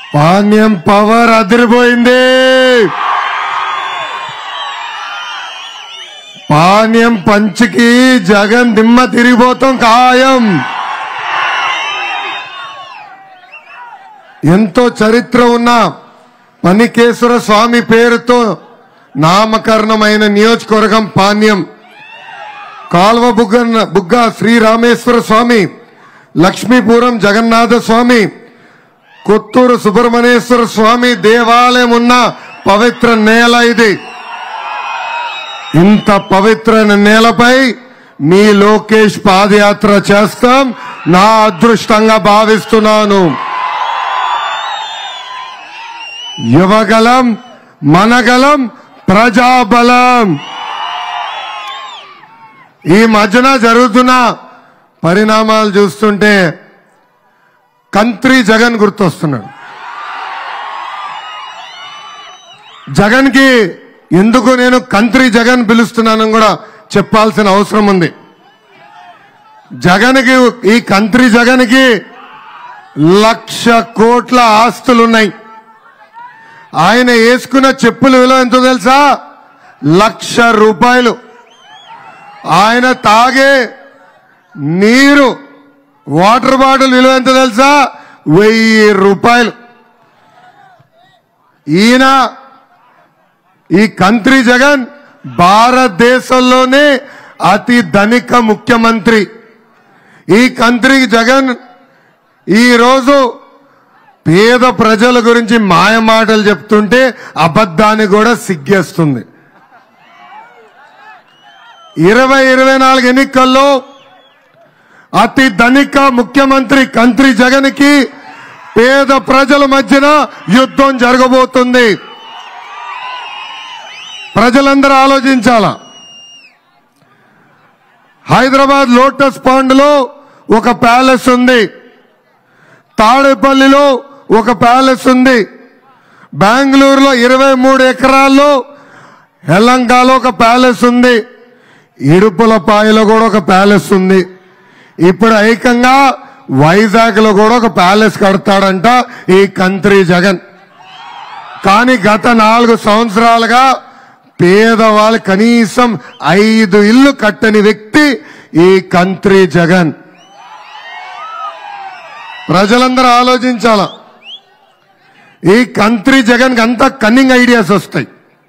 Panyam power అదిరిపోయింది పాణ్యం పంచికి జగన్ దిమ్మ తిరిగిపోతాం ఖాయం ఎంతో చరిత్ర ఉన్న పనికేశ్వర స్వామి పేరుతో నామకరణమైన నియోజకవర్గం పాణ్యం కాల్వ బుగ్గ బుగ్గ శ్రీరామేశ్వర స్వామి లక్ష్మీపురం జగన్నాథ స్వామి కొత్తూరు సుబ్రహ్మణ్యేశ్వర స్వామి దేవాలయం ఉన్న పవిత్ర నేల ఇది ఇంత పవిత్ర నేలపై మీ లోకేష్ పాదయాత్ర చేస్తాం నా అదృష్టంగా భావిస్తున్నాను యువగలం మనగలం ప్రజాబలం ఈ మధ్యన జరుగుతున్న పరిణామాలు చూస్తుంటే కంత్రి జగన్ గుర్తొస్తున్నాడు జగన్ కి ఎందుకు నేను కంత్రి జగన్ పిలుస్తున్నానని కూడా చెప్పాల్సిన అవసరం ఉంది జగన్కి ఈ కంత్రి జగన్కి లక్ష కోట్ల ఆస్తులున్నాయి ఆయన వేసుకున్న చెప్పుల విలువ ఎంతో తెలుసా లక్ష రూపాయలు ఆయన తాగే నీరు వాటర్ బాటిల్ విలువ ఎంత తెలుసా వెయ్యి రూపాయలు ఈయన ఈ కంత్రి జగన్ భారతదేశంలోనే అతి ధనిక ముఖ్యమంత్రి ఈ కంత్రి జగన్ ఈ రోజు పేద ప్రజల గురించి మాయ మాటలు చెప్తుంటే అబద్ధాన్ని కూడా సిగ్గేస్తుంది ఇరవై ఇరవై నాలుగు ఎన్నికల్లో అతి ధనిక ముఖ్యమంత్రి కంత్రి జగన్ కి పేద ప్రజల మధ్యన యుద్ధం జరగబోతుంది ప్రజలందరూ ఆలోచించాల హైదరాబాద్ లోటస్ పాండ్ లో ఒక ప్యాలెస్ ఉంది తాడేపల్లిలో ఒక ప్యాలెస్ ఉంది బెంగళూరులో ఇరవై మూడు ఎకరాల్లో ఎలంగాలో ఒక ప్యాలెస్ ఉంది ఇడుపులపాయలో కూడా ఒక ప్యాలెస్ ఉంది ఇప్పుడు ఏకంగా వైజాగ్ లో కూడా ఒక ప్యాలెస్ కడతాడంట ఈ కంత్రి జగన్ కానీ గత నాలుగు సంవత్సరాలుగా పేదవాళ్ళు కనీసం ఐదు ఇల్లు కట్టని వ్యక్తి ఈ కంత్రి జగన్ ప్రజలందరూ ఆలోచించాల ఈ కంత్రి జగన్ అంతా కన్నింగ్ ఐడియాస్ వస్తాయి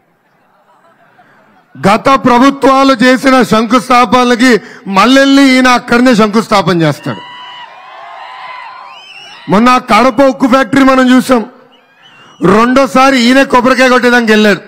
గత ప్రభుత్వాలు చేసిన శంకుస్థాపనలకి మళ్ళెళ్ళి ఈయన అక్కడనే శంకుస్థాపన చేస్తాడు మొన్న ఆ కడప ఉక్కు ఫ్యాక్టరీ మనం చూసాం రెండోసారి ఈయన కొబ్బరికాయ కొట్టేదానికి వెళ్ళాడు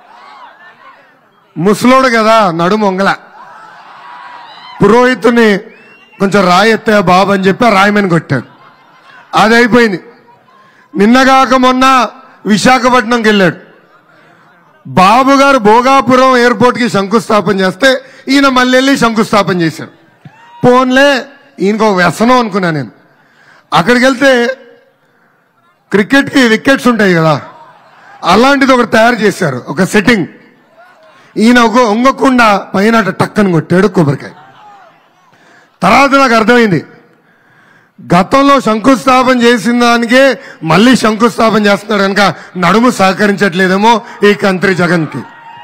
ముసలోడు కదా నడుము వంగల పురోహితుని కొంచెం రాయి ఎత్తాయా బాబు అని చెప్పి ఆ రాయమని కొట్టాడు అది అయిపోయింది నిన్నగాక మొన్న విశాఖపట్నంకి వెళ్ళాడు బాబు గారు భోగాపురం ఎయిర్పోర్ట్ కి శంకుస్థాపన చేస్తే ఈయన మళ్ళీ వెళ్ళి శంకుస్థాపన చేశాడు పోన్లే ఈయనకు ఒక వ్యసనం అనుకున్నా నేను అక్కడికి వెళ్తే క్రికెట్ కి వికెట్స్ ఉంటాయి కదా అలాంటిది ఒకటి తయారు చేశారు ఒక సెట్టింగ్ ఈయన ఒక ఒంగకుండా పైన అట్ట టక్కని కొట్టాడు కొబ్బరికాయ తర్వాత నాకు అర్థమైంది గతంలో శంకుస్థాపన చేసిన దానికే మళ్ళీ శంకుస్థాపన చేస్తున్నాడు కనుక నడుము సహకరించట్లేదేమో ఈ కంత్రి జగన్ కి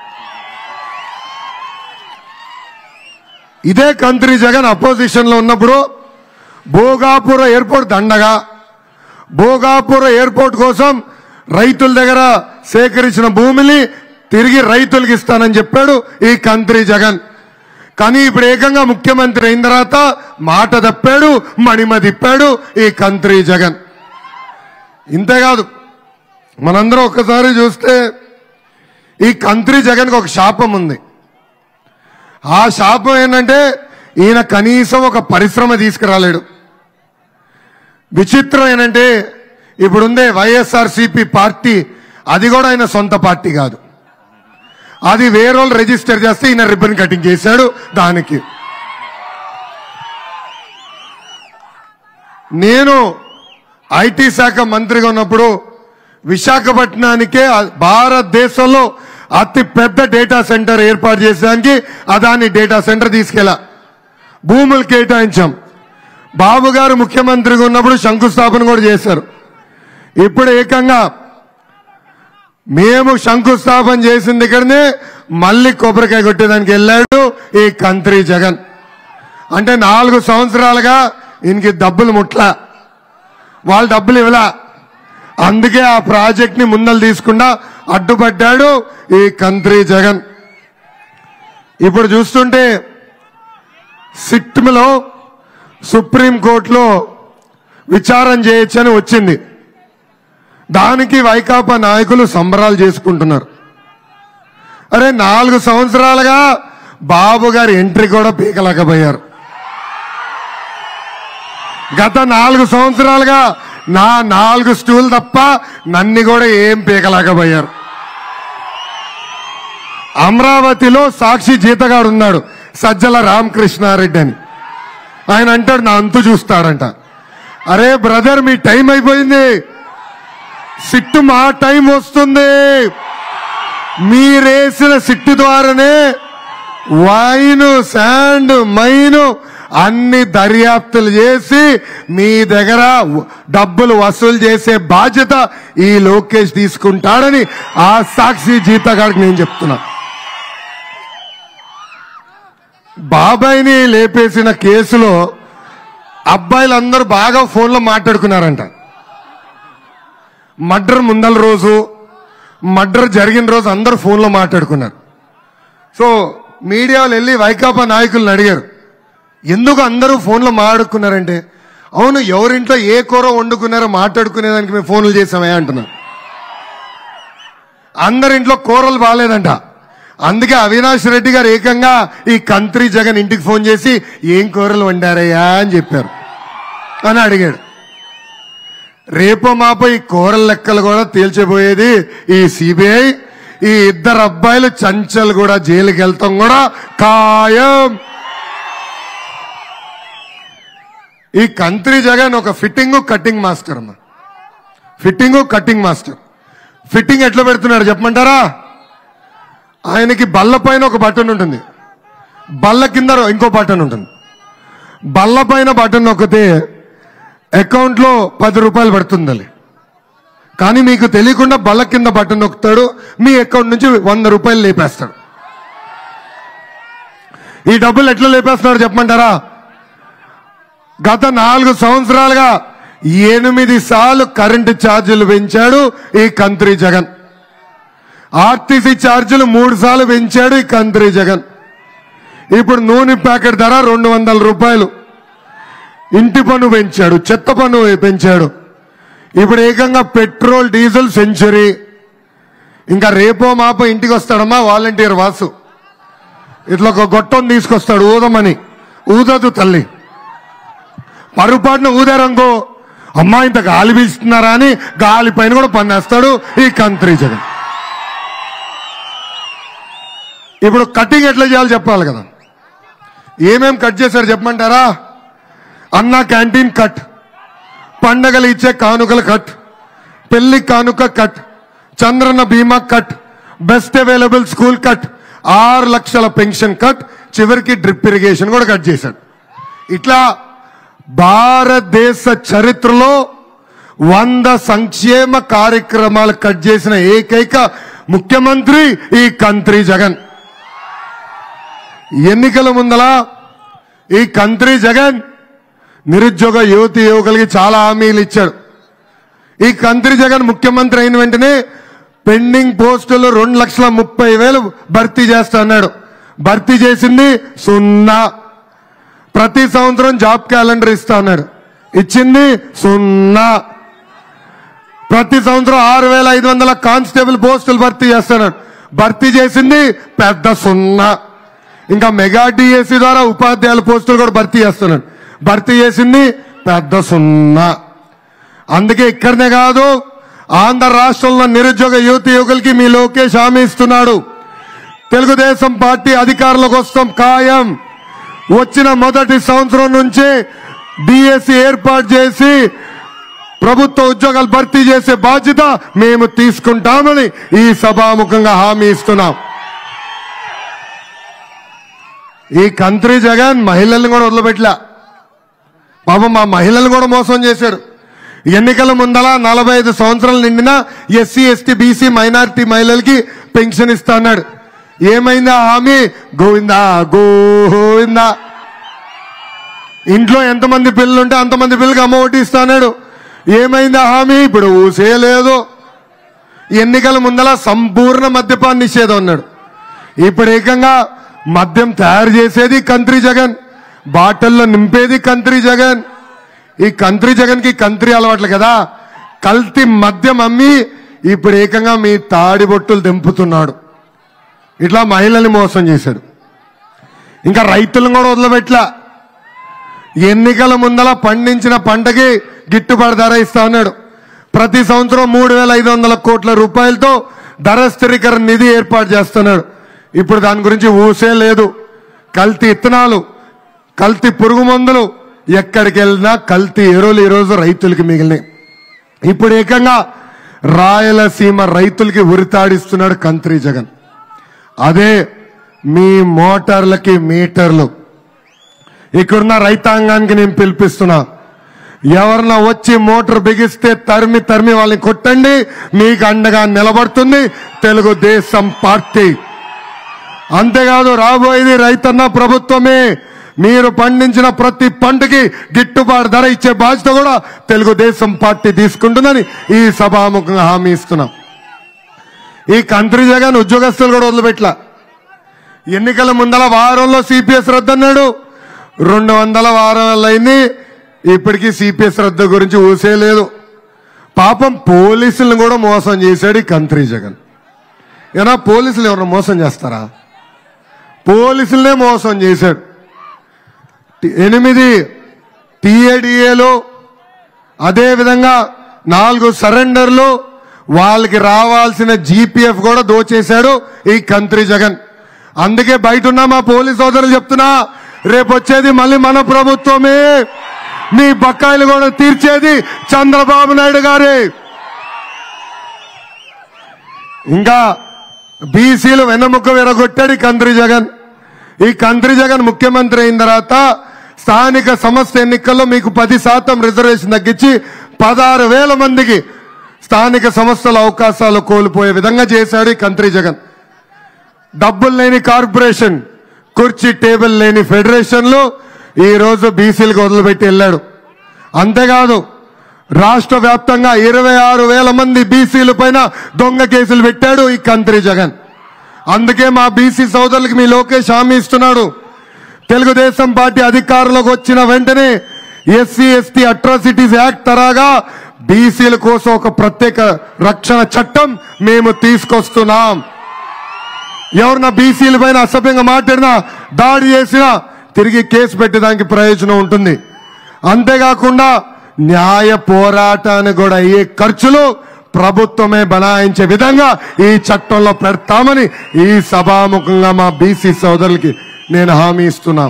ఇదే కంత్రి జగన్ అపోజిషన్ లో ఉన్నప్పుడు భోగాపుర ఎయిర్పోర్ట్ దండగా భోగాపుర ఎయిర్పోర్ట్ కోసం రైతుల దగ్గర సేకరించిన భూమిని తిరిగి రైతులకు ఇస్తానని చెప్పాడు ఈ కంత్రి జగన్ కానీ ఇప్పుడు ఏకంగా ముఖ్యమంత్రి అయిన తర్వాత మాట తప్పాడు మణిమ తిప్పాడు ఈ కంత్రి జగన్ ఇంతేకాదు మనందరం ఒక్కసారి చూస్తే ఈ కంత్రి జగన్కి ఒక శాపం ఉంది ఆ శాపం ఏంటంటే ఈయన కనీసం ఒక పరిశ్రమ తీసుకురాలేడు విచిత్రం ఏంటంటే ఇప్పుడుందే వైఎస్ఆర్ పార్టీ అది కూడా ఆయన సొంత పార్టీ కాదు అది వేరే వాళ్ళు రిజిస్టర్ చేస్తే ఈయన రిబ్బన్ కటింగ్ చేశాడు దానికి నేను ఐటీ శాఖ మంత్రిగా ఉన్నప్పుడు విశాఖపట్నానికే ఆ- భారతదేశంలో అతి పెద్ద డేటా సెంటర్ ఏర్పాటు చేసేదానికి అదాని డేటా సెంటర్ తీసుకెళ్ళా భూములు కేటాయించాం బాబు గారు ముఖ్యమంత్రిగా ఉన్నప్పుడు శంకుస్థాపన కూడా చేశారు ఇప్పుడు ఏకంగా మేము శంకుస్థాపన చేసింది ఇక్కడనే మళ్ళీ కొబ్బరికాయ కొట్టేదానికి వెళ్ళాడు ఈ కంత్రి జగన్ అంటే నాలుగు సంవత్సరాలుగా ఈయనకి డబ్బులు ముట్ల వాళ్ళు డబ్బులు ఇవ్వలా అందుకే ఆ ప్రాజెక్ట్ ని ముందలు తీసుకుండా అడ్డుపడ్డాడు ఈ కంత్రి జగన్ ఇప్పుడు చూస్తుంటే సిక్కింలో సుప్రీంకోర్టులో విచారణ చేయొచ్చని వచ్చింది దానికి వైకాపా నాయకులు సంబరాలు చేసుకుంటున్నారు అరే నాలుగు సంవత్సరాలుగా బాబు గారి ఎంట్రీ కూడా పీకలేకపోయారు గత నాలుగు సంవత్సరాలుగా నా నాలుగు స్టూల్ తప్ప నన్ను కూడా ఏం పీకలేకపోయారు అమరావతిలో సాక్షి జీతగాడు ఉన్నాడు సజ్జల రామకృష్ణారెడ్డి అని ఆయన అంటాడు నా అంతు చూస్తాడంట అరే బ్రదర్ మీ టైం అయిపోయింది సిట్టు మా టైం వస్తుంది మీరేసిన సిట్టు ద్వారానే వైన్ శాండ్ మైన్ అన్ని దర్యాప్తులు చేసి మీ దగ్గర డబ్బులు వసూలు చేసే బాధ్యత ఈ లోకేష్ తీసుకుంటాడని ఆ సాక్షి జీతగాడికి నేను చెప్తున్నా బాబాయిని లేపేసిన కేసులో అబ్బాయిలందరూ బాగా ఫోన్లో మాట్లాడుకున్నారంట మర్డర్ ముందల రోజు మర్డర్ జరిగిన రోజు అందరూ ఫోన్లో మాట్లాడుకున్నారు సో మీడియాలో వెళ్ళి వైకాపా నాయకులను అడిగారు ఎందుకు అందరూ ఫోన్లో మాట్లాడుకున్నారంటే అవును ఎవరింట్లో ఏ కూర వండుకున్నారో మాట్లాడుకునేదానికి మేము ఫోన్లు చేసామే అంటున్నారు అందరింట్లో కూరలు బాగాలేదంట అందుకే అవినాష్ రెడ్డి గారు ఏకంగా ఈ కంత్రి జగన్ ఇంటికి ఫోన్ చేసి ఏం కూరలు వండారయ్యా అని చెప్పారు అని అడిగాడు రేపో మాపో ఈ కూరల లెక్కలు కూడా తేల్చిపోయేది ఈ సిబిఐ ఈ ఇద్దరు అబ్బాయిలు చంచల్ కూడా జైలుకి వెళ్తాం కూడా ఖాయం ఈ కంత్రి జగన్ ఒక ఫిట్టింగ్ కట్టింగ్ మాస్టర్ అమ్మా ఫిట్టింగ్ కట్టింగ్ మాస్టర్ ఫిట్టింగ్ ఎట్లా పెడుతున్నాడు చెప్పమంటారా ఆయనకి బల్ల పైన ఒక బటన్ ఉంటుంది బల్ల కింద ఇంకో బటన్ ఉంటుంది బల్ల పైన బటన్ నొక్కితే అకౌంట్లో పది రూపాయలు పడుతుంది అది కానీ మీకు తెలియకుండా బల్ల కింద బటన్ నొక్కుతాడు మీ అకౌంట్ నుంచి వంద రూపాయలు లేపేస్తాడు ఈ డబ్బులు ఎట్లా లేపేస్తున్నాడు చెప్పమంటారా గత నాలుగు సంవత్సరాలుగా ఎనిమిది సార్లు కరెంటు ఛార్జీలు పెంచాడు ఈ కంత్రి జగన్ ఆర్టీసీ ఛార్జీలు మూడు సార్లు పెంచాడు ఈ కంత్రి జగన్ ఇప్పుడు నూనె ప్యాకెట్ ధర రెండు వందల రూపాయలు ఇంటి పన్ను పెంచాడు చెత్త పన్ను పెంచాడు ఇప్పుడు ఏకంగా పెట్రోల్ డీజిల్ సెంచరీ ఇంకా రేపో మాపో ఇంటికి వస్తాడమ్మా వాలంటీర్ వాసు ఇట్లా ఒక గొట్టం తీసుకొస్తాడు ఊదమని ఊదదు తల్లి పరుపాటున ఊదారంగో అమ్మా ఇంత గాలి పీల్చుతున్నారా అని గాలి పైన కూడా పన్నేస్తాడు ఈ కంత్రి జగన్ ఇప్పుడు కటింగ్ ఎట్లా చేయాలో చెప్పాలి కదా ఏమేం కట్ చేశారు చెప్పమంటారా అన్న క్యాంటీన్ కట్ పండగలు ఇచ్చే కానుకల కట్ పెళ్లి కానుక cut Chandranna Bima cut best available school cut ఆరు లక్షల పెన్షన్ కట్ చివరికి డ్రిప్ ఇరిగేషన్ కూడా కట్ చేశాడు ఇట్లా భారతదేశ చరిత్రలో వంద సంక్షేమ కార్యక్రమాలు కట్ చేసిన ఏకైక ముఖ్యమంత్రి ఈ కంత్రి జగన్ ఎన్నికల ముందల ఈ కంత్రి జగన్ నిరుద్యోగ యువతి యువకులకి చాలా హామీలు ఇచ్చాడు ఈ కంత్రి జగన్ ముఖ్యమంత్రి అయిన వెంటనే పెండింగ్ పోస్టులు రెండు లక్షల ముప్పై వేలు భర్తీ చేస్తా అన్నాడు భర్తీ చేసింది సున్నా ప్రతి సంవత్సరం జాబ్ క్యాలెండర్ ఇస్తా అన్నాడు ఇచ్చింది సున్నా ప్రతి సంవత్సరం ఆరు వేల ఐదు వందల కానిస్టేబుల్ పోస్టులు భర్తీ చేస్తున్నాడు భర్తీ చేసింది పెద్ద సున్నా ఇంకా మెగా డిఎస్సి ద్వారా ఉపాధ్యాయుల పోస్టులు కూడా భర్తీ చేస్తున్నాడు భర్తీ చేసింది పెద్ద సున్నా అందుకే ఇక్కడనే కాదు ఆంధ్ర రాష్ట్రంలో నిరుద్యోగ యువతి యువకులకి మీ లోకేష్ హామీ ఇస్తున్నాడు తెలుగుదేశం పార్టీ అధికారంలోకి వస్తాం ఖాయం వచ్చిన మొదటి సంవత్సరం నుంచి డిఎస్సి ఏర్పాటు చేసి ప్రభుత్వ ఉద్యోగాలు భర్తీ చేసే బాధ్యత మేము తీసుకుంటామని ఈ సభాముఖంగా హామీ ఇస్తున్నాం ఈ కంత్రి జగన్ మహిళల్ని కూడా వదిలిపెట్టలే పాపం మా మహిళల్ని కూడా మోసం చేశాడు ఎన్నికల ముందల నలభై ఐదు సంవత్సరాలు నిండిన ఎస్సీ ఎస్టీ బీసీ మైనారిటీ మహిళలకి పెన్షన్ ఇస్తా అన్నాడు ఏమైందా హామీ గోవిందా గోవిందా ఇంట్లో ఎంతమంది పిల్లలు ఉంటే అంతమంది పిల్లలకి అమ్మ ఒకటి ఇస్తా అన్నాడు ఏమైందా హామీ ఇప్పుడు ఊసే లేదు ఎన్నికల ముందల సంపూర్ణ మద్యపాన నిషేధం అన్నాడు ఇప్పుడు ఏకంగా మద్యం తయారు చేసేది కంత్రి జగన్ బాటిల్లో నింపేది కంత్రి జగన్ ఈ కంత్రి జగన్ కి కంత్రి అలవాట్లు కదా కల్తీ మద్యం అమ్మి ఇప్పుడు ఏకంగా మీ తాడిబొట్టులు తెంపుతున్నాడు ఇట్లా మహిళల్ని మోసం చేశాడు ఇంకా రైతులను కూడా వదిలిపెట్లా ఎన్నికల ముందల పండించిన పంటకి గిట్టుబాటు ధర ఇస్తా ఉన్నాడు ప్రతి సంవత్సరం మూడు వేల ఐదు వందల కోట్ల రూపాయలతో ధర స్థిరీకరణ నిధి ఏర్పాటు చేస్తున్నాడు ఇప్పుడు దాని గురించి ఊసే లేదు కల్తీ ఇత్తనాలు కల్తీ పురుగు మందులు ఎక్కడికి వెళ్ళినా కల్తీ ఎరువులు ఈరోజు రైతులకి మిగిలినాయి ఇప్పుడు ఏకంగా రాయలసీమ రైతులకి ఉరితాడిస్తున్నాడు కంత్రి జగన్ అదే మీ మోటార్లకి మీటర్లు ఇక్కడున్న రైతాంగానికి నేను పిలిపిస్తున్నా ఎవరన్నా వచ్చి మోటార్ బిగిస్తే తరిమి తరిమి వాళ్ళని కొట్టండి మీకు అండగా నిలబడుతుంది తెలుగుదేశం పార్టీ అంతేకాదు రాబోయేది రైతన్న ప్రభుత్వమే మీరు పండించిన ప్రతి పంటకి గిట్టుబాటు ధర ఇచ్చే బాధ్యత కూడా తెలుగుదేశం పార్టీ తీసుకుంటుందని ఈ సభాముఖంగా హామీ ఇస్తున్నాం ఈ కంత్రి జగన్ ఉద్యోగస్తులు కూడా వదిలిపెట్ల ఎన్నికల ముందల వారంలో సిపిఎస్ రద్దు అన్నాడు రెండు వందల వారాలు అయింది ఇప్పటికీ సిపిఎస్ రద్దు గురించి ఊసే లేదు పాపం పోలీసులను కూడా మోసం చేశాడు ఈ కంత్రి జగన్ ఏనా పోలీసులు ఎవరైనా మోసం చేస్తారా పోలీసులనే మోసం చేశాడు టి- ఎనిమిది టీఏడిఏలు అదేవిధంగా నాలుగు సరెండర్లు వాళ్ళకి రావాల్సిన జీపీఎఫ్ కూడా దోచేశాడు ఈ కంత్రి జగన్ అందుకే బయట ఉన్న మా పోలీస్ సోదరులు చెప్తున్నా రేపు వచ్చేది మళ్ళీ మన ప్రభుత్వమే మీ బకాయిలు కూడా తీర్చేది చంద్రబాబు నాయుడు గారే ఇంకా బీసీలు వెన్నముక్క విరగొట్టాడు ఈ కంత్రి జగన్ ఈ కంత్రి జగన్ ముఖ్యమంత్రి అయిన తర్వాత స్థానిక సంస్థ ఎన్నికల్లో మీకు పది శాతం రిజర్వేషన్ తగ్గించి పదహారు వేల మందికి స్థానిక సంస్థల అవకాశాలు కోల్పోయే విధంగా చేశాడు ఈ కంత్రి జగన్ డబ్బులు లేని కార్పొరేషన్ కుర్చీ టేబుల్ లేని ఫెడరేషన్లు ఈ రోజు బీసీలకు వదిలిపెట్టి వెళ్ళాడు అంతేకాదు రాష్ట్ర వ్యాప్తంగా ఇరవై ఆరు వేల మంది బీసీల పైన దొంగ కేసులు పెట్టాడు ఈ కంత్రి జగన్ అందుకే మా బీసీ సోదరులకి మీ లోకేష్ హామీ ఇస్తున్నాడు తెలుగుదేశం పార్టీ అధికారంలోకి వచ్చిన వెంటనే ఎస్సీ ఎస్టీ అట్రాసిటీస్ యాక్ట్ తరాగా బీసీల కోసం ఒక ప్రత్యేక రక్షణ చట్టం మేము తీసుకొస్తున్నాం ఎవరన్నా బీసీల పైన అసభ్యంగా మాట్లాడినా దాడి చేసినా తిరిగి కేసు పెట్టేదానికి ప్రయోజనం ఉంటుంది అంతేకాకుండా న్యాయ పోరాటానికి కూడా అయ్యే ఖర్చులు ప్రభుత్వమే బనాయించే విధంగా ఈ చట్టంలో పెడతామని ఈ సభాముఖంగా మా బీసీ సోదరులకి నేను హామీ ఇస్తున్నాం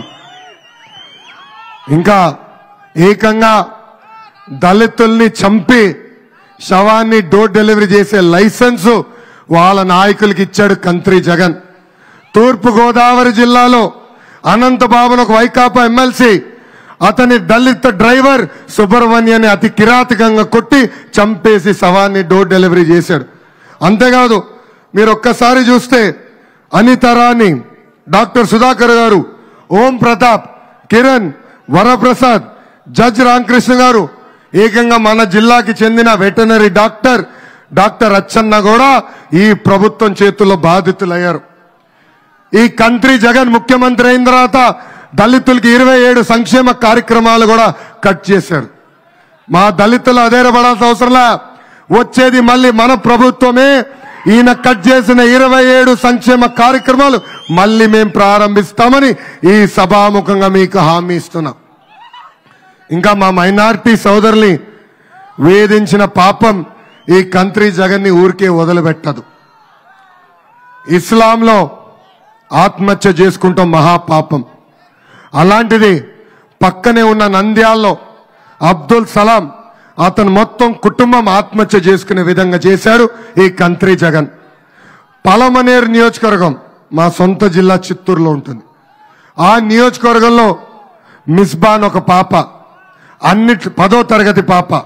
ఇంకా ఏకంగా దళితుల్ని చంపి శవాన్ని డోర్ డెలివరీ చేసే లైసెన్సు వాళ్ళ నాయకులకి ఇచ్చాడు కంత్రి జగన్ తూర్పు గోదావరి జిల్లాలో అనంతబాబును ఒక వైకాపా ఎమ్మెల్సీ అతని దళిత డ్రైవర్ సుబ్రహ్మణ్యాన్ని అతి కిరాతకంగా కొట్టి చంపేసి శవాన్ని డోర్ డెలివరీ చేశాడు అంతేకాదు మీరు ఒక్కసారి చూస్తే అనితరాని డాక్టర్ సుధాకర్ గారు ఓం ప్రతాప్ కిరణ్ వరప్రసాద్ జడ్జ్ రామకృష్ణ గారు ఏకంగా మన జిల్లాకి చెందిన వెటనరీ డాక్టర్ డాక్టర్ అచ్చన్న కూడా ఈ ప్రభుత్వం చేతుల్లో బాధితులయ్యారు ఈ కంట్రీ జగన్ ముఖ్యమంత్రి అయిన తర్వాత దళితులకి ఇరవై ఏడు సంక్షేమ కార్యక్రమాలు కూడా కట్ చేశారు మా దళితులు అధైర్యపడాల్సిన అవసరంలా వచ్చేది మళ్ళీ మన ప్రభుత్వమే ఈయన కట్ చేసిన ఇరవై ఏడు సంక్షేమ కార్యక్రమాలు మళ్ళీ మేము ప్రారంభిస్తామని ఈ సభాముఖంగా మీకు హామీ ఇస్తున్నాం ఇంకా మా మైనారిటీ సోదరుల్ని వేధించిన పాపం ఈ కంత్రి జగన్ని ఊరికే వదిలిపెట్టదు ఇస్లాంలో ఆత్మహత్య చేసుకుంటాం మహాపాపం అలాంటిది పక్కనే ఉన్న నంద్యాల్లో అబ్దుల్ సలాం అతను మొత్తం కుటుంబం ఆత్మహత్య చేసుకునే విధంగా చేశాడు ఈ కంత్రి జగన్ పలమనేరు నియోజకవర్గం మా సొంత జిల్లా చిత్తూరులో ఉంటుంది ఆ నియోజకవర్గంలో మిస్బాన్ ఒక పాప అన్నిటి పదో తరగతి పాప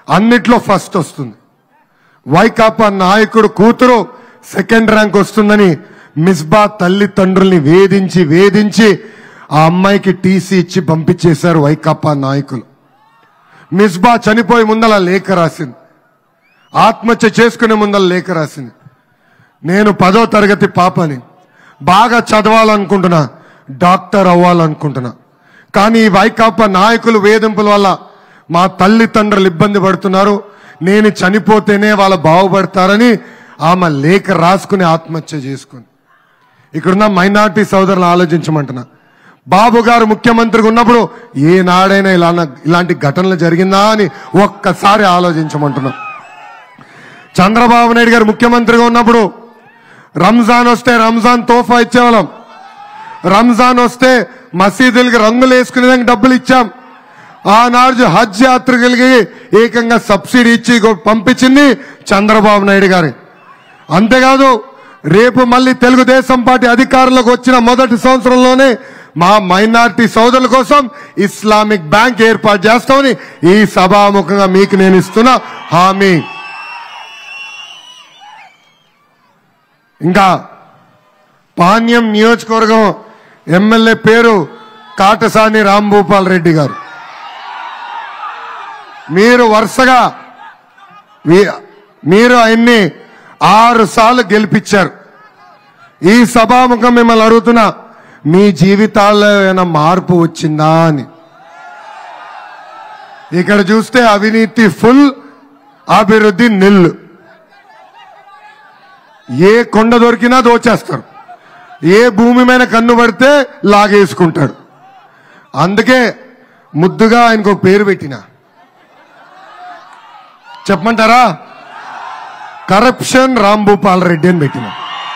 అన్నిట్లో ఫస్ట్ వస్తుంది వైకాపా నాయకుడు కూతురు సెకండ్ ర్యాంక్ వస్తుందని మిస్బా తల్లిదండ్రుల్ని వేధించి వేధించి ఆ అమ్మాయికి టీసీ ఇచ్చి పంపించేశారు వైకాపా నాయకులు మిస్బా చనిపోయే ముందల లేఖ రాసింది ఆత్మహత్య చేసుకునే ముందల లేఖ రాసింది నేను పదో తరగతి పాపని బాగా చదవాలనుకుంటున్నా డాక్టర్ అవ్వాలనుకుంటున్నా కానీ ఈ వైకాపా నాయకులు వేధింపుల వల్ల మా తల్లిదండ్రులు ఇబ్బంది పడుతున్నారు నేను చనిపోతేనే వాళ్ళు బాగుపడతారని ఆమె లేఖ రాసుకుని ఆత్మహత్య చేసుకుంది ఇక్కడున్న మైనార్టీ సోదరులు ఆలోచించమంటున్నా బాబు గారు ముఖ్యమంత్రిగా ఉన్నప్పుడు ఏ నాడైనా ఇలా ఇలాంటి ఘటనలు జరిగిందా అని ఒక్కసారి ఆలోచించమంటున్నా చంద్రబాబు నాయుడు గారు ముఖ్యమంత్రిగా ఉన్నప్పుడు రంజాన్ వస్తే రంజాన్ తోఫా ఇచ్చేవాళ్ళం రంజాన్ వస్తే మసీదులకి రంగులు వేసుకునేదానికి డబ్బులు ఇచ్చాం ఆనాడు హజ్ యాత్రికులకి ఏకంగా సబ్సిడీ ఇచ్చి గొ- పంపించింది చంద్రబాబు నాయుడు గారి అంతేకాదు రేపు మళ్ళీ తెలుగుదేశం పార్టీ అధికారంలోకి వచ్చిన మొదటి సంవత్సరంలోనే మా మైనార్టీ సోదరుల కోసం ఇస్లామిక్ బ్యాంక్ ఏర్పాటు చేస్తామని ఈ సభాముఖంగా మీకు నేను ఇస్తున్న హామీ ఇంకా పాణ్యం నియోజకవర్గం ఎమ్మెల్యే పేరు కాటసాని రాంభూపాల్ రెడ్డి గారు మీరు వరుసగా మీ- మీరు ఆయన్ని ఆరు సార్లు గెలిపించారు ఈ సభాముఖం మిమ్మల్ని అడుగుతున్నా మీ జీవితాల్లో ఏమైనా మార్పు వచ్చిందా అని ఇక్కడ చూస్తే అవినీతి ఫుల్ అభివృద్ధి నిల్లు ఏ కొండ దొరికినా దోచేస్తారు ఏ భూమి మీద కన్ను పడితే లాగేసుకుంటాడు అందుకే ముద్దుగా ఆయనకు ఒక పేరు పెట్టిన చెప్పమంటారా కరప్షన్ రాంభూపాల్ రెడ్డి అని పెట్టిన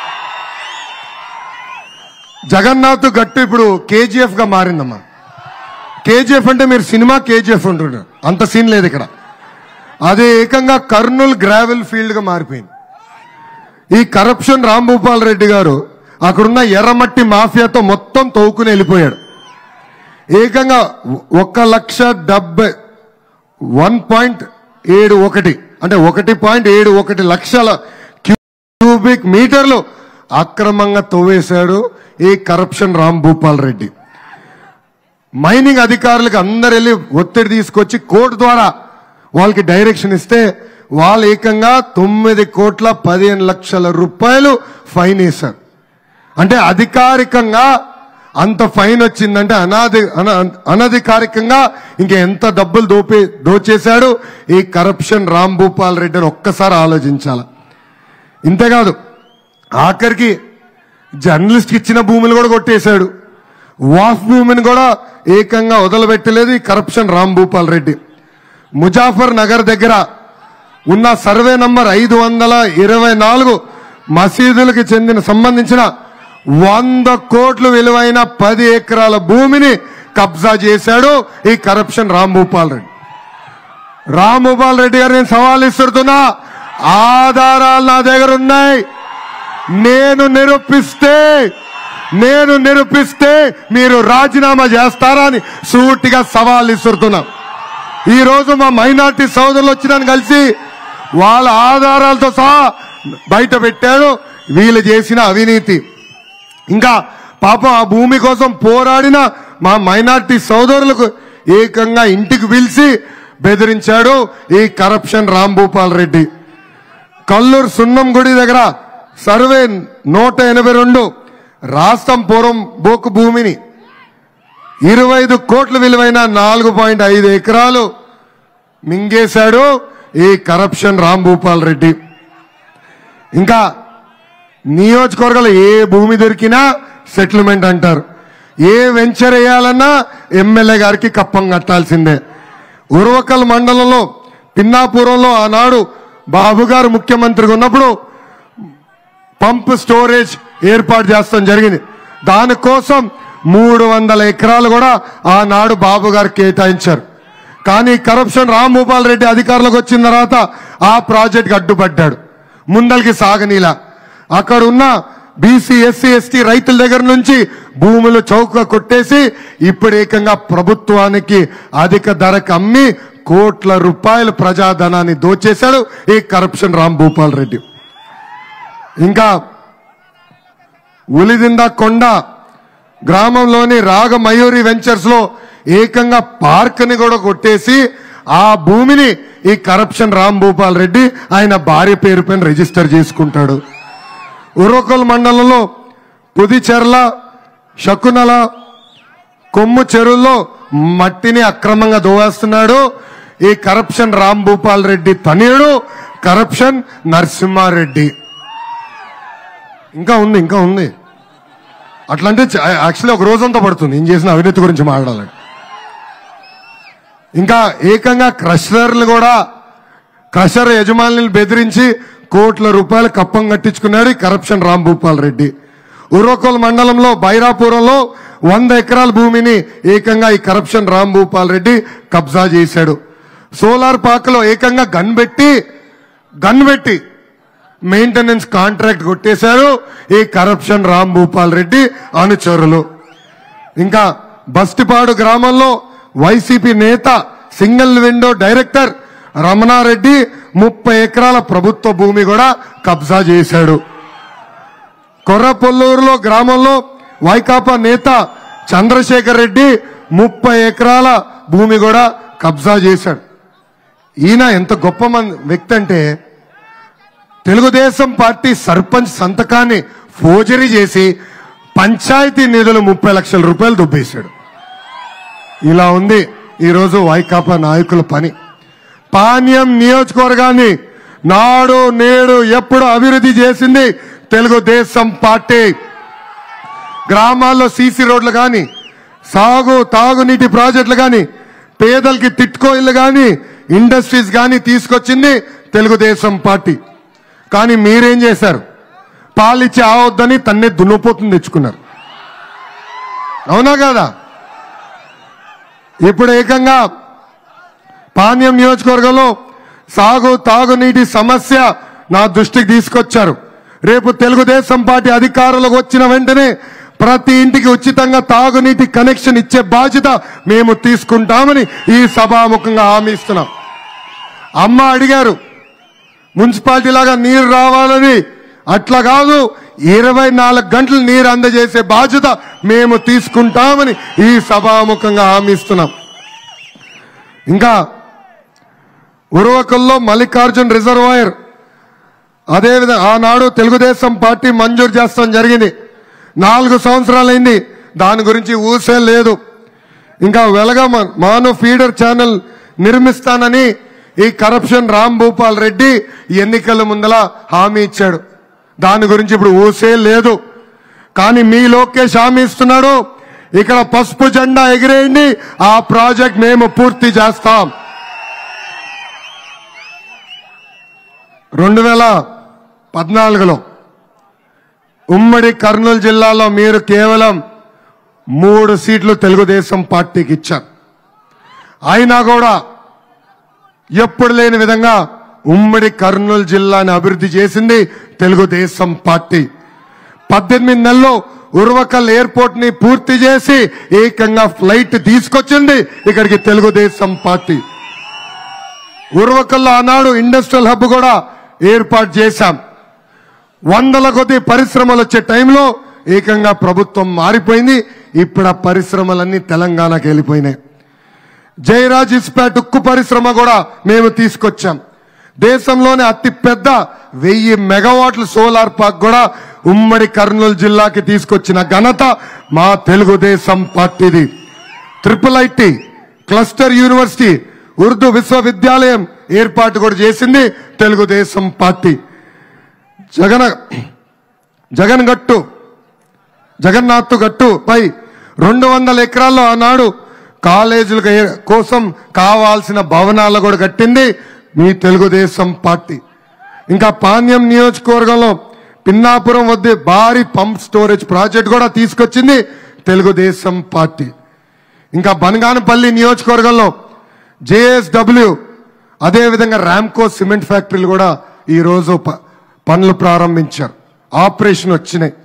జగన్నాథ్ గట్టు ఇప్పుడు కేజీఎఫ్ గా మారిందమ్మా కేజీఎఫ్ అంటే మీరు సినిమా కేజీఎఫ్ ఉంటుంటారు అంత సీన్ లేదు ఇక్కడ అది ఏకంగా కర్నూలు గ్రావెల్ ఫీల్డ్ గా మారిపోయింది ఈ కరప్షన్ రాంభూపాల్ రెడ్డి గారు అక్కడున్న ఎర్రమట్టి మాఫియాతో మొత్తం తవ్వుకుని వెళ్ళిపోయాడు ఏకంగా ఒక లక్ష డెబ్బై వన్ పాయింట్ ఏడు ఒకటి అంటే ఒకటి పాయింట్ ఏడు ఒకటి లక్షల క్యూబిక్ మీటర్లు అక్రమంగా తవ్వేశాడు ఈ కరప్షన్ రామ్ భూపాల్ రెడ్డి మైనింగ్ అధికారులకు అందరు వెళ్ళి ఒత్తిడి తీసుకొచ్చి కోర్టు ద్వారా వాళ్ళకి డైరెక్షన్ ఇస్తే వాళ్ళు ఏకంగా తొమ్మిది కోట్ల పదిహేను లక్షల రూపాయలు ఫైన్ వేశారు అంటే అధికారికంగా అంత ఫైన్ వచ్చిందంటే అనాది అన- అనధికారికంగా ఇంకా ఎంత డబ్బులు దోపే దోచేశాడు ఈ కరప్షన్ రామ్ భూపాల్ రెడ్డి అని ఒక్కసారి ఆలోచించాల ఇంతేకాదు ఆఖరికి జర్నలిస్ట్కి ఇచ్చిన భూములు కూడా కొట్టేశాడు వాఫ్ భూమిని కూడా ఏకంగా వదలబెట్టలేదు ఈ కరప్షన్ రామ్ భూపాల్ రెడ్డి ముజాఫర్ నగర్ దగ్గర ఉన్న సర్వే నంబర్ ఐదు వందల ఇరవై నాలుగు మసీదులకు చెందిన సంబంధించిన వంద కోట్లు విలువైన పది ఎకరాల భూమిని కబ్జా చేశాడు ఈ కరప్షన్ రామ్ భూపాల్ రెడ్డి రామ్ భూపాల్ రెడ్డి గారు నేను సవాల్ ఇస్తున్నా ఆధారాలు నా దగ్గర ఉన్నాయి నేను నిరూపిస్తే నేను నిరూపిస్తే మీరు రాజీనామా చేస్తారా అని సూటిగా సవాల్ ఇస్తున్నా ఈ రోజు మా మైనార్టీ సోదరులు వచ్చిన కలిసి వాళ్ళ ఆధారాలతో సహా బయట పెట్టాడు వీళ్ళు చేసిన అవినీతి ఇంకా పాపం ఆ భూమి కోసం పోరాడిన మా మైనార్టీ సోదరులకు ఏకంగా ఇంటికి పిలిచి బెదిరించాడు ఈ కరప్షన్ రాంభూపాల్ రెడ్డి కల్లూరు సున్నం గుడి దగ్గర సర్వే నూట ఎనభై రెండు రాష్ట్రం పూర్వం బోకు భూమిని ఇరవై ఐదు కోట్ల విలువైన నాలుగు పాయింట్ ఐదు ఎకరాలు మింగేశాడు ఈ కరప్షన్ రాంభూపాల్ రెడ్డి ఇంకా నియోజకవర్గాలు ఏ భూమి దొరికినా సెటిల్మెంట్ అంటారు ఏ వెంచర్ వేయాలన్నా ఎమ్మెల్యే గారికి కప్పం కట్టాల్సిందే ఉరవకల్ మండలంలో పిన్నాపురంలో ఆనాడు బాబు గారు ముఖ్యమంత్రిగా ఉన్నప్పుడు పంప్ స్టోరేజ్ ఏర్పాటు చేస్తాం జరిగింది దానికోసం మూడు వందల ఎకరాలు కూడా ఆనాడు బాబు గారు కేటాయించారు కానీ కరప్షన్ రామ్ భూపాల్ రెడ్డి అధికారంలోకి వచ్చిన తర్వాత ఆ ప్రాజెక్ట్ అడ్డుపడ్డాడు ముందలకి సాగనీలా అక్కడ ఉన్న బీసీ ఎస్సీ ఎస్టీ రైతుల దగ్గర నుంచి భూములు చౌక కొట్టేసి ఇప్పుడు ఏకంగా ప్రభుత్వానికి అధిక ధరకు అమ్మి కోట్ల రూపాయల ప్రజాధనాన్ని దోచేశాడు ఈ కరప్షన్ రామ్ భూపాల్ రెడ్డి ఇంకా ఉలిదింద కొండ గ్రామంలోని రాగమయూరి వెంచర్స్ లో ఏకంగా పార్క్ ని కూడా కొట్టేసి ఆ భూమిని ఈ కరప్షన్ రామ్ భూపాల్ రెడ్డి ఆయన భార్య పేరు పైన రిజిస్టర్ చేసుకుంటాడు ఉరవకొల్ మండలంలో పుదిచెర్ల శకునల కొమ్ము చెరువుల్లో మట్టిని అక్రమంగా దోవేస్తున్నాడు ఈ కరప్షన్ రామ్ భూపాల్ రెడ్డి తనయుడు కరప్షన్ నరసింహారెడ్డి ఇంకా ఉంది ఇంకా ఉంది అట్లంటే యాక్చువల్లీ ఒక రోజంతా పడుతుంది ఏం చేసిన అవినీతి గురించి మాట్లాడాలని ఇంకా ఏకంగా క్రషర్లు కూడా క్రషర్ యజమానులను బెదిరించి కోట్ల రూపాయలు కప్పం కట్టించుకున్నాడు ఈ కరప్షన్ రామ్ భూపాల్ రెడ్డి ఉర్వకోల్ మండలంలో బైరాపురంలో వంద ఎకరాల భూమిని ఏకంగా ఈ కరప్షన్ రామ్ భూపాల్ రెడ్డి కబ్జా చేశాడు సోలార్ పార్క్ లో ఏకంగా గన్ పెట్టి గన్ పెట్టి మెయింటెనెన్స్ కాంట్రాక్ట్ కొట్టేశారు ఈ కరప్షన్ రామ్ భూపాల్ రెడ్డి అనుచరులు ఇంకా బస్తిపాడు గ్రామంలో వైసీపీ నేత సింగిల్ విండో డైరెక్టర్ రమణారెడ్డి ముప్పై ఎకరాల ప్రభుత్వ భూమి కూడా కబ్జా చేశాడు కొర్రపొల్లూరులో గ్రామంలో వైకాపా నేత చంద్రశేఖర్ రెడ్డి ముప్పై ఎకరాల భూమి కూడా కబ్జా చేశాడు ఈయన ఎంత గొప్ప మంది వ్యక్తి అంటే తెలుగుదేశం పార్టీ సర్పంచ్ సంతకాన్ని ఫోజరీ చేసి పంచాయతీ నిధులు ముప్పై లక్షల రూపాయలు దుబ్బేశాడు ఇలా ఉంది ఈరోజు వైకాపా నాయకుల పని పాణ్యం నియోజకవర్గాన్ని నాడు నేడు ఎప్పుడు అభివృద్ధి చేసింది తెలుగుదేశం పార్టీ గ్రామాల్లో సీసీ రోడ్లు కానీ సాగు తాగునీటి ప్రాజెక్టులు కానీ పేదలకి తిట్టుకో ఇల్లు కానీ ఇండస్ట్రీస్ కానీ తీసుకొచ్చింది తెలుగుదేశం పార్టీ కానీ మీరేం చేశారు పాలిచ్చి ఆవద్దని తన్నే దున్నపోతుంది తెచ్చుకున్నారు అవునా కదా ఇప్పుడు ఏకంగా పాణ్యం నియోజకవర్గంలో సాగు తాగునీటి సమస్య నా దృష్టికి తీసుకొచ్చారు రేపు తెలుగుదేశం పార్టీ అధికారులకు వచ్చిన వెంటనే ప్రతి ఇంటికి ఉచితంగా తాగునీటి కనెక్షన్ ఇచ్చే బాధ్యత మేము తీసుకుంటామని ఈ సభాముఖంగా హామీ ఇస్తున్నాం అమ్మ అడిగారు మున్సిపాలిటీ లాగా నీరు రావాలని అట్లా కాదు ఇరవై నాలుగు గంటలు నీరు అందజేసే బాధ్యత మేము తీసుకుంటామని ఈ సభాముఖంగా హామీ ఇస్తున్నాం ఇంకా ఉరవకల్లో మల్లికార్జున్ రిజర్వాయర్ అదేవిధంగా ఆనాడు తెలుగుదేశం పార్టీ మంజూరు చేస్తాం జరిగింది నాలుగు సంవత్సరాలైంది దాని గురించి ఊసే లేదు ఇంకా వెలగ మాను ఫీడర్ ఛానల్ నిర్మిస్తానని ఈ కరప్షన్ రామ్ భూపాల్ రెడ్డి ఎన్నికల ముందల హామీ ఇచ్చాడు దాని గురించి ఇప్పుడు ఊసే లేదు కానీ మీ లోకేష్ హామీ ఇస్తున్నాడు ఇక్కడ పసుపు జెండా ఎగిరేయండి ఆ ప్రాజెక్ట్ మేము పూర్తి చేస్తాం రెండు వేల పద్నాలుగులో ఉమ్మడి కర్నూలు జిల్లాలో మీరు కేవలం మూడు సీట్లు తెలుగుదేశం పార్టీకి ఇచ్చారు అయినా కూడా ఎప్పుడు లేని విధంగా ఉమ్మడి కర్నూలు జిల్లాని అభివృద్ధి చేసింది తెలుగుదేశం పార్టీ పద్దెనిమిది నెలల్లో ఉర్వకల్ ఎయిర్పోర్ట్ ని పూర్తి చేసి ఏకంగా ఫ్లైట్ తీసుకొచ్చింది ఇక్కడికి తెలుగుదేశం పార్టీ ఉర్వకల్లో ఆనాడు ఇండస్ట్రియల్ హబ్ కూడా ఏర్పాటు చేశాం వందల కొద్ది పరిశ్రమలు వచ్చే టైంలో ఏకంగా ప్రభుత్వం మారిపోయింది ఇప్పుడు ఆ పరిశ్రమలన్నీ తెలంగాణకి వెళ్ళిపోయినాయి జయరాజ్ ఇస్పాట్ ఉక్కు పరిశ్రమ కూడా మేము తీసుకొచ్చాం దేశంలోనే అతి పెద్ద వెయ్యి మెగావాట్ల సోలార్ పార్క్ కూడా ఉమ్మడి కర్నూలు జిల్లాకి తీసుకొచ్చిన ఘనత మా తెలుగుదేశం పార్టీది triple IT cluster university Urdu విశ్వవిద్యాలయం ఏర్పాటు కూడా చేసింది తెలుగుదేశం పార్టీ జగన్ జగన్ గట్టు జగన్నాథ్ గట్టు పై రెండు వందల ఎకరాల్లో ఆనాడు కాలేజీలకు ఏ- కోసం కావాల్సిన భవనాలు కూడా కట్టింది మీ తెలుగుదేశం పార్టీ ఇంకా పాణ్యం నియోజకవర్గంలో పిన్నాపురం వద్ద భారీ పంప్ స్టోరేజ్ ప్రాజెక్ట్ కూడా తీసుకొచ్చింది తెలుగుదేశం పార్టీ ఇంకా బనగానపల్లి నియోజకవర్గంలో జేఎస్డబ్ల్యూ అదేవిధంగా ర్యాంకో సిమెంట్ ఫ్యాక్టరీలు కూడా ఈ రోజు ప- పనులు ప్రారంభించారు ఆపరేషన్ వచ్చినాయి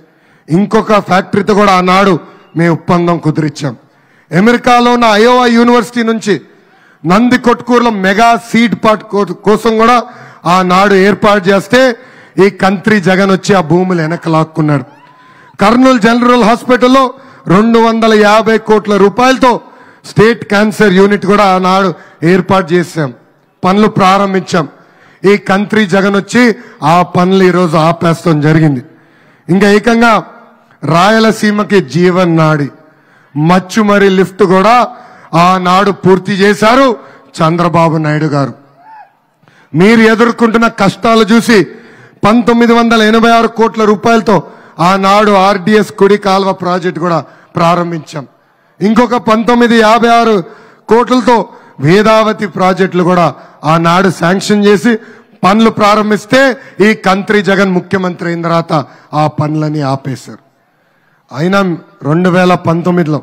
ఇంకొక ఫ్యాక్టరీతో కూడా ఆనాడు మేము ఒప్పందం కుదిరిచ్చాం అమెరికాలో ఉన్న అయోవా యూనివర్సిటీ నుంచి నంది కొట్కూరులో మెగా సీడ్ పార్ట్ కో- కోసం కూడా ఆనాడు ఏర్పాటు చేస్తే ఈ కంత్రి జగన్ వచ్చి ఆ భూములు వెనక లాక్కున్నాడు కర్నూలు జనరల్ హాస్పిటల్లో రెండు వందల యాభై కోట్ల రూపాయలతో స్టేట్ క్యాన్సర్ యూనిట్ కూడా ఆనాడు ఏర్పాటు చేశాం పనులు ప్రారంభించాం ఈ కంత్రి జగన్ వచ్చి ఆ పనులు ఈరోజు ఆపేస్తాం జరిగింది ఇంకా ఏకంగా రాయలసీమకి జీవన్ నాడి మచ్చుమరి లిఫ్ట్ కూడా ఆనాడు పూర్తి చేశారు చంద్రబాబు నాయుడు గారు మీరు ఎదుర్కొంటున్న కష్టాలు చూసి పంతొమ్మిది వందల ఎనభై ఆరు కోట్ల రూపాయలతో ఆనాడు ఆర్డిఎస్ కుడి కాల్వ ప్రాజెక్ట్ కూడా ప్రారంభించాం ఇంకొక పంతొమ్మిది యాభై ఆరు కోట్లతో వేదావతి ప్రాజెక్టులు కూడా ఆనాడు శాంక్షన్ చేసి పనులు ప్రారంభిస్తే ఈ కంత్రి జగన్ ముఖ్యమంత్రి అయిన తర్వాత ఆ పనులని ఆపేశారు అయినా రెండు వేల పంతొమ్మిదిలో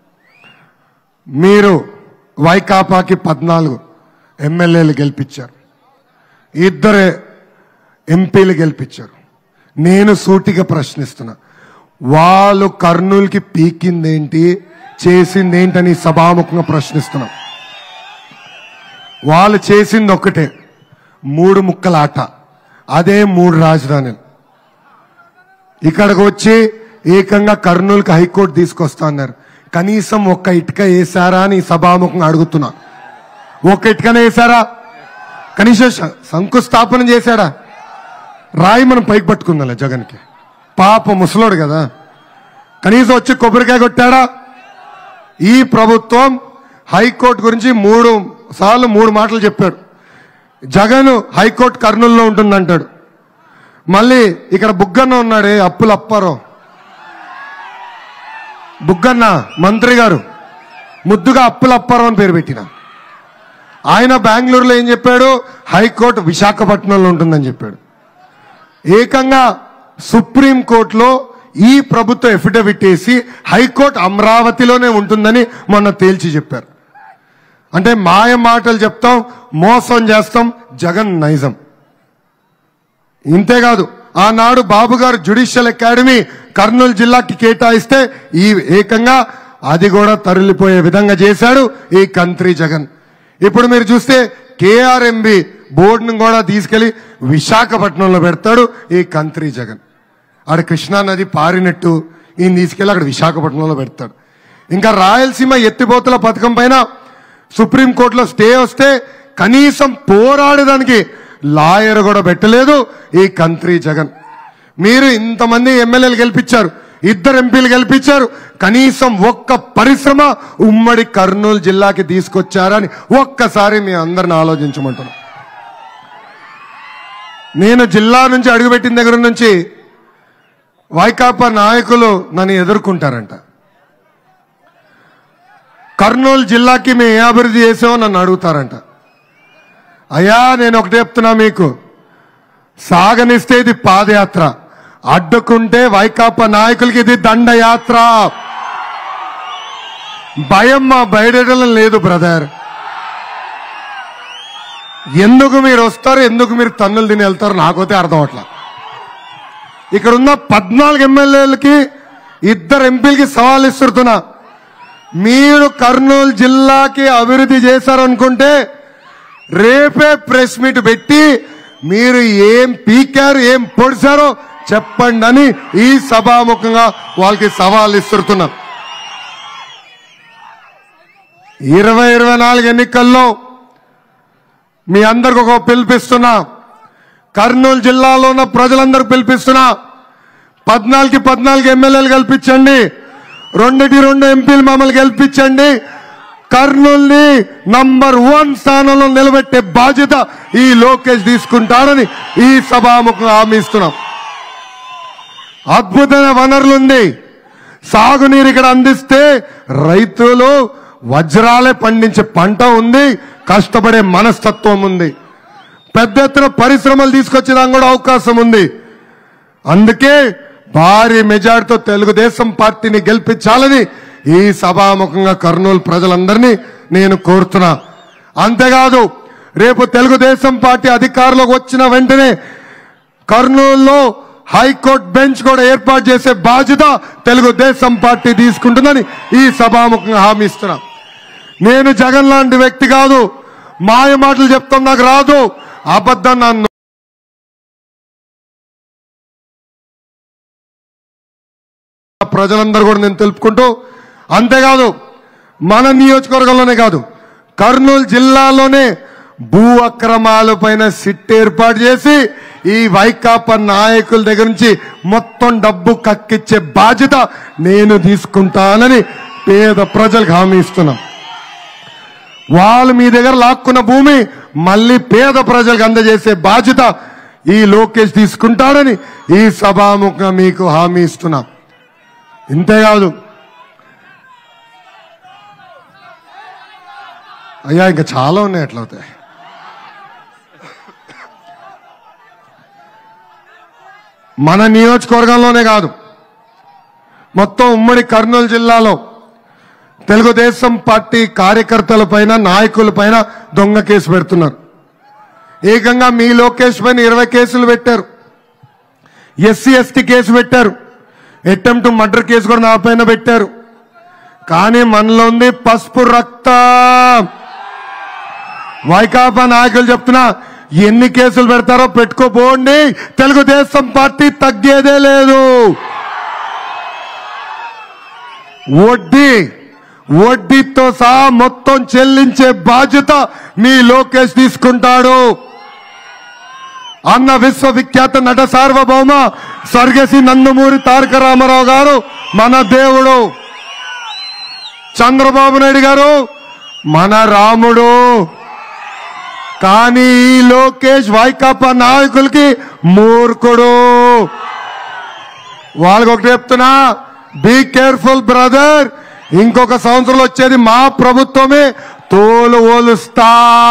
మీరు వైకాపాకి పద్నాలుగు ఎమ్మెల్యేలు గెలిపించారు ఇద్దరే ఎంపీలు గెలిపించారు నేను సూటిగా ప్రశ్నిస్తున్నా వాళ్ళు కర్నూలుకి పీకిందేంటి చేసిందేంటని సభాముఖంగా ప్రశ్నిస్తున్నాం వాళ్ళు చేసింది ఒక్కటే మూడు ముక్కల ఆట అదే మూడు రాజధానులు ఇక్కడికి వచ్చి ఏకంగా కర్నూలుకి హైకోర్టు తీసుకొస్తా అన్నారు కనీసం ఒక్క ఇటుక వేసారా అని సభాముఖంగా అడుగుతున్నా ఒక్క ఇటుకనే వేసారా కనీసం శ- శంకుస్థాపన చేశాడా రాయి మనం పైకి పట్టుకుందాలే జగన్కి పాప ముసలోడు కదా కనీసం వచ్చి కొబ్బరికాయ కొట్టాడా ఈ ప్రభుత్వం హైకోర్టు గురించి మూడు సార్లు మూడు మాటలు చెప్పాడు జగన్ హైకోర్టు కర్నూలులో ఉంటుందంటాడు మళ్ళీ ఇక్కడ బుగ్గన్న ఉన్నాడే అప్పులు అప్పారో బుగ్గన్న మంత్రి గారు ముద్దుగా అప్పులు అప్పారో అని పేరు పెట్టిన ఆయన బెంగళూరులో ఏం చెప్పాడు హైకోర్టు విశాఖపట్నంలో ఉంటుందని చెప్పాడు ఏకంగా సుప్రీం కోర్టులో ఈ ప్రభుత్వం ఎఫిడవిట్ వేసి హైకోర్టు అమరావతిలోనే ఉంటుందని మొన్న తేల్చి చెప్పారు అంటే మాయ మాటలు చెప్తాం మోసం చేస్తాం జగన్ నైజం ఇంతేకాదు ఆనాడు బాబు గారు జ్యుడిషియల్ అకాడమీ కర్నూలు జిల్లాకి కేటాయిస్తే ఈ ఏకంగా అది కూడా తరలిపోయే విధంగా చేశాడు ఈ కంత్రి జగన్ ఇప్పుడు మీరు చూస్తే కేఆర్ఎంబి బోర్డును కూడా తీసుకెళ్లి విశాఖపట్నంలో పెడతాడు ఈ కంత్రి జగన్ ఆడ కృష్ణా నది పారినట్టు ఈయన తీసుకెళ్లి అక్కడ విశాఖపట్నంలో పెడతాడు ఇంకా రాయలసీమ ఎత్తిపోతుల పథకం పైన సుప్రీంకోర్టులో స్టే వస్తే కనీసం పోరాడడానికి లాయర్ కూడా పెట్టలేదు ఈ కంత్రి జగన్ మీరు ఇంతమంది ఎమ్మెల్యేలు గెలిపించారు ఇద్దరు ఎంపీలు గెలిపించారు కనీసం ఒక్క పరిశ్రమ ఉమ్మడి కర్నూలు జిల్లాకి తీసుకొచ్చారని ఒక్కసారి మీ అందరిని ఆలోచించమంటున్నాను నేను జిల్లా నుంచి అడుగుపెట్టిన దగ్గర నుంచి వైకాపా నాయకులు నన్ను ఎదుర్కొంటారంట కర్నూలు జిల్లాకి మేము ఏ అభివృద్ధి చేసామో నన్ను అడుగుతారంట అయ్యా నేను ఒకటే చెప్తున్నా మీకు సాగనిస్తే ఇది పాదయాత్ర అడ్డుకుంటే వైకాపా నాయకులకి ఇది దండయాత్ర భయం మా బయటడం లేదు బ్రదర్ ఎందుకు మీరు వస్తారు ఎందుకు మీరు తన్నులు తిని వెళ్తారు నాకైతే అర్థం అవట్లా ఇక్కడ ఉన్న పద్నాలుగు ఎమ్మెల్యేలకి ఇద్దరు ఎంపీలకి సవాల్ ఇస్తున్నా మీరు కర్నూలు జిల్లాకి అభివృద్ధి చేశారనుకుంటే రేపే ప్రెస్ మీట్ పెట్టి మీరు ఏం పీకారు ఏం పొడిచారో చెప్పండి అని ఈ సభాముఖంగా వాళ్ళకి సవాల్ ఇస్తున్నాం ఇరవై ఇరవై నాలుగు ఎన్నికల్లో మీ అందరికి ఒక పిలిపిస్తున్నా కర్నూలు జిల్లాలో ఉన్న ప్రజలందరూ పిలిపిస్తున్నా పద్నాలుగు పద్నాలుగు ఎమ్మెల్యేలు గెలిపించండి రెండుటి రెండు ఎంపీలు మమ్మల్ని గెలిపించండి కర్నూల్ని నంబర్ వన్ స్థానంలో నిలబెట్టే బాధ్యత ఈ లోకేష్ తీసుకుంటాడని ఈ సభాముఖం హామీ ఇస్తున్నాం అద్భుతమైన వనరులుంది సాగునీరు ఇక్కడ అందిస్తే రైతులు వజ్రాలే పండించే పంట ఉంది కష్టపడే మనస్తత్వం ఉంది పెద్ద ఎత్తున పరిశ్రమలు తీసుకొచ్చేదానికి కూడా అవకాశం ఉంది అందుకే భారీ మెజార్టీతో తెలుగుదేశం పార్టీని గెలిపించాలని ఈ సభాముఖంగా కర్నూలు ప్రజలందరినీ నేను కోరుతున్నా అంతేకాదు రేపు తెలుగుదేశం పార్టీ అధికారంలోకి వచ్చిన వెంటనే కర్నూలులో హైకోర్టు బెంచ్ కూడా ఏర్పాటు చేసే బాధ్యత తెలుగుదేశం పార్టీ తీసుకుంటుందని ఈ సభాముఖంగా హామీ ఇస్తున్నా నేను జగన్ లాంటి వ్యక్తి కాదు మాయ మాటలు చెప్తాం నాకు రాదు అబద్ధం నన్ను ప్రజలందరూ కూడా నేను తెలుపుకుంటూ అంతేకాదు మన నియోజకవర్గంలోనే కాదు కర్నూలు జిల్లాలోనే భూ అక్రమాల పైన సిట్ ఏర్పాటు చేసి ఈ వైకాపా నాయకుల దగ్గర నుంచి మొత్తం డబ్బు కక్కిచ్చే బాధ్యత నేను తీసుకుంటానని పేద ప్రజలకు హామీ ఇస్తున్నాం వాళ్ళు మీ దగ్గర లాక్కున్న భూమి మళ్ళీ పేద ప్రజలకు అందజేసే బాధ్యత ఈ లోకేష్ తీసుకుంటాడని ఈ సభాముఖంగా మీకు హామీ ఇస్తున్నా ఇంతేకాదు అయ్యా ఇంకా చాలా ఉన్నాయి అట్లయితే మన నియోజకవర్గంలోనే కాదు మొత్తం ఉమ్మడి కర్నూలు జిల్లాలో తెలుగుదేశం పార్టీ కార్యకర్తల పైన నాయకుల పైన దొంగ కేసు పెడుతున్నారు ఏకంగా మీ లోకేష్ పైన ఇరవై కేసులు పెట్టారు ఎస్సీ ఎస్టీ కేసు పెట్టారు అటెంప్ట్ మర్డర్ కేసు కూడా నా పైన పెట్టారు కానీ మనలో ఉంది పసుపు రక్తం వైకాపా నాయకులు చెప్తున్నా ఎన్ని కేసులు పెడతారో పెట్టుకోపోండి తెలుగుదేశం పార్టీ తగ్గేదే లేదు వడ్డీ వడ్డీతో సహా మొత్తం చెల్లించే బాధ్యత మీ లోకేష్ తీసుకుంటాడు అన్న విశ్వవిఖ్యాత నట సార్వభౌమ స్వర్గశ్రీ నందమూరి తారక రామారావు గారు మన దేవుడు చంద్రబాబు నాయుడు గారు మన రాముడు కానీ ఈ లోకేష్ వైకాపా నాయకులకి మూర్ఖుడు వాళ్ళకి ఒకటి చెప్తున్నా బీ కేర్ఫుల్ బ్రదర్ ఇంకొక సంవత్సరం వచ్చేది మా ప్రభుత్వమే తోలు ఓలుస్తా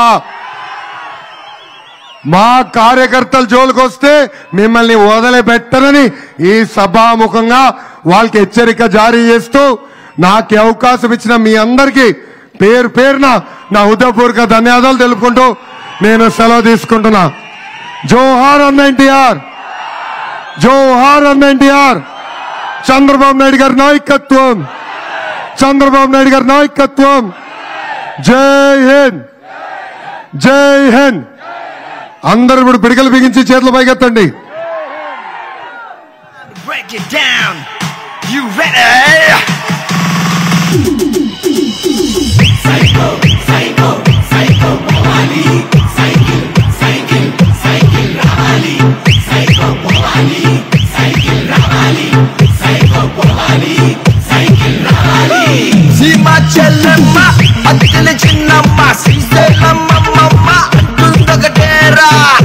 మా కార్యకర్తల జోలికి వస్తే మిమ్మల్ని వదిలిపెట్టనని ఈ సభాముఖంగా వాళ్ళకి హెచ్చరిక జారీ చేస్తూ నాకు ఈ అవకాశం ఇచ్చిన మీ అందరికీ పేరు పేరున నా హృదయపూర్వక ధన్యవాదాలు తెలుపుకుంటూ నేను సెలవు తీసుకుంటున్నా జోహార్ అన్న ఎన్టీఆర్ జోహార్ అన్న ఎన్టీఆర్ చంద్రబాబు నాయుడు గారి నాయకత్వం చంద్రబాబు నాయుడు గారి నాయకత్వం జై హింద్ జై హింద్ అందరూ ఇప్పుడు పిడికలు బిగించి చేతులు పైకెత్తండి Break it down. You ready? సీమ చెల్లెమ్మ అతికిన చిన్నమ్మ శ్రీశైలమ్మ అంటుందొకటేరా